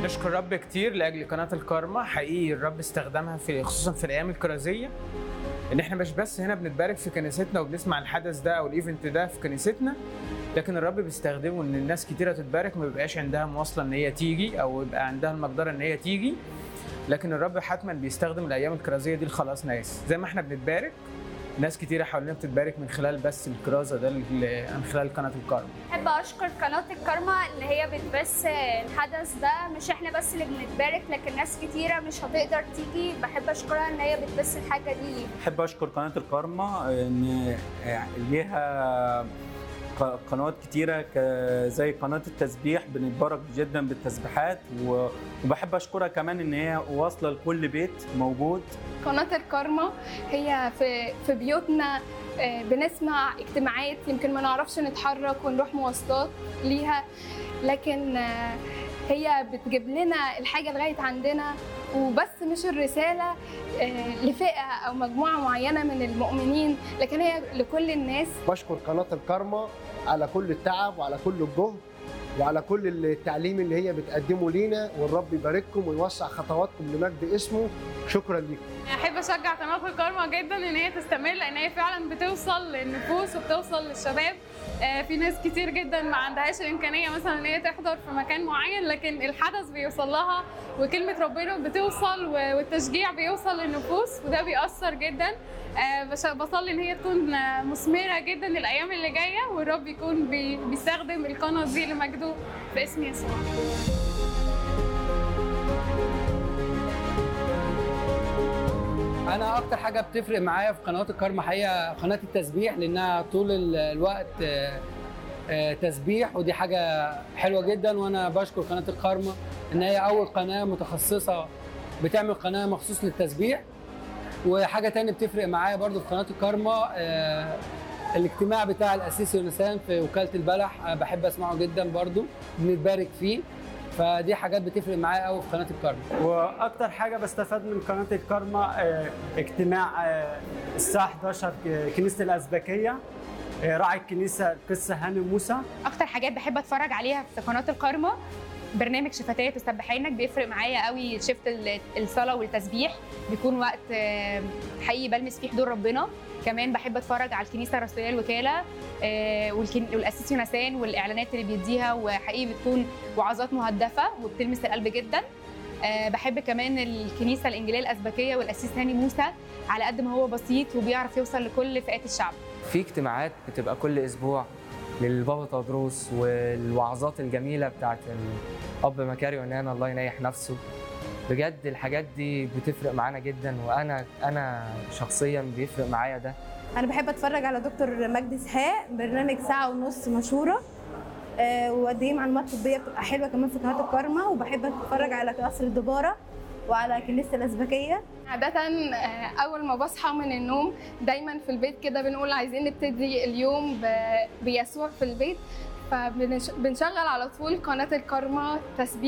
بنشكر الرب كتير لاجل قناه الكارما حقيقي الرب استخدمها في خصوصا في الايام الكرازيه ان احنا مش بس هنا بنتبارك في كنيستنا وبنسمع الحدث ده او الايفنت ده في كنيستنا لكن الرب بيستخدمه ان الناس كتيره تتبارك ما بيبقاش عندها مواصله ان هي تيجي او يبقى عندها المقدره ان هي تيجي لكن الرب حتما بيستخدم الايام الكرازيه دي لخلاص ناس زي ما احنا بنتبارك ناس كتيره حوالينا بتتبارك من خلال بس الكرازه ده ال- من خلال قناه الكارما بحب اشكر قناه الكارما ان هي بتبث الحدث ده مش احنا بس اللي بنتبارك لكن ناس كتيره مش هتقدر تيجي بحب اشكرها ان هي بتبث الحاجه دي بحب اشكر قناه الكارما ان ليها ق- قنوات كتيره ك- زي قناه التسبيح بنتبارك جدا بالتسبيحات و- وبحب اشكرها كمان ان هي واصله لكل بيت موجود قناة الكارما هي في في بيوتنا آه، بنسمع اجتماعات يمكن ما نعرفش نتحرك ونروح مواصلات ليها لكن آه، هي بتجيب لنا الحاجة لغاية عندنا وبس مش الرسالة آه، لفئة أو مجموعة معينة من المؤمنين لكن هي لكل الناس بشكر قناة الكارما على كل التعب وعلى كل الجهد وعلى كل التعليم اللي هي بتقدمه لينا والرب يبارككم ويوسع خطواتكم لمجد اسمه شكرا لكم احب اشجع قناه الكارما جدا ان هي تستمر لان هي فعلا بتوصل للنفوس وبتوصل للشباب آه، في ناس كتير جدا ما عندهاش الامكانيه مثلا ان هي تحضر في مكان معين لكن الحدث بيوصل لها وكلمه ربنا بتوصل و- والتشجيع بيوصل للنفوس وده بيأثر جدا آه، بش- بصلي ان هي تكون آه، مثمره جدا الايام اللي جايه والرب يكون بي- بيستخدم القناه دي لمجده في اسم يسوع انا اكتر حاجه بتفرق معايا في قنوات الكارما هي قناه التسبيح لانها طول ال- الوقت آه، آه، تسبيح ودي حاجه حلوه جدا وانا بشكر قناه الكارما ان هي اول قناه متخصصه بتعمل قناه مخصوص للتسبيح وحاجه تانية بتفرق معايا برضو في قناه الكارما آه، الاجتماع بتاع الاسيس يونسان في وكاله البلح آه، بحب اسمعه جدا برضو بنتبارك فيه فدي حاجات بتفرق معايا قوي في قناه الكارما واكتر حاجه بستفاد من قناه الكارما آه، اجتماع آه، الساعه 11 ك- كنيسه الازبكيه آه، راعي الكنيسه القس هاني موسى اكتر حاجات بحب اتفرج عليها في قناه الكارما برنامج شفتات وسبحينك بيفرق معايا قوي شفت ال- الصلاه والتسبيح بيكون وقت آه، حقيقي بلمس فيه حضور ربنا كمان بحب اتفرج على الكنيسه الرسوليه الوكاله آه، والكن- والاسيس يونسان والاعلانات اللي بيديها وحقيقي بتكون وعظات مهدفه وبتلمس القلب جدا آه، بحب كمان الكنيسه الانجيليه الازبكيه والاسيس هاني موسى على قد ما هو بسيط وبيعرف يوصل لكل فئات الشعب في اجتماعات بتبقى كل اسبوع للبابا تدروس والوعظات الجميله بتاعت الاب مكاري ونان الله ينيح نفسه بجد الحاجات دي بتفرق معانا جدا وانا انا شخصيا بيفرق معايا ده انا بحب اتفرج على دكتور مجدي اسحاق برنامج ساعه ونص مشهوره آه، وقد ايه معلومات طبيه بتبقى حلوه كمان في قناه الكارما وبحب اتفرج على قصر الدباره وعلى كنيسه الازبكيه عادة آه، أول ما بصحى من النوم دايما في البيت كده بنقول عايزين نبتدي اليوم ب- بيسوع في البيت فبنشغل على طول قناة الكارما تسبيح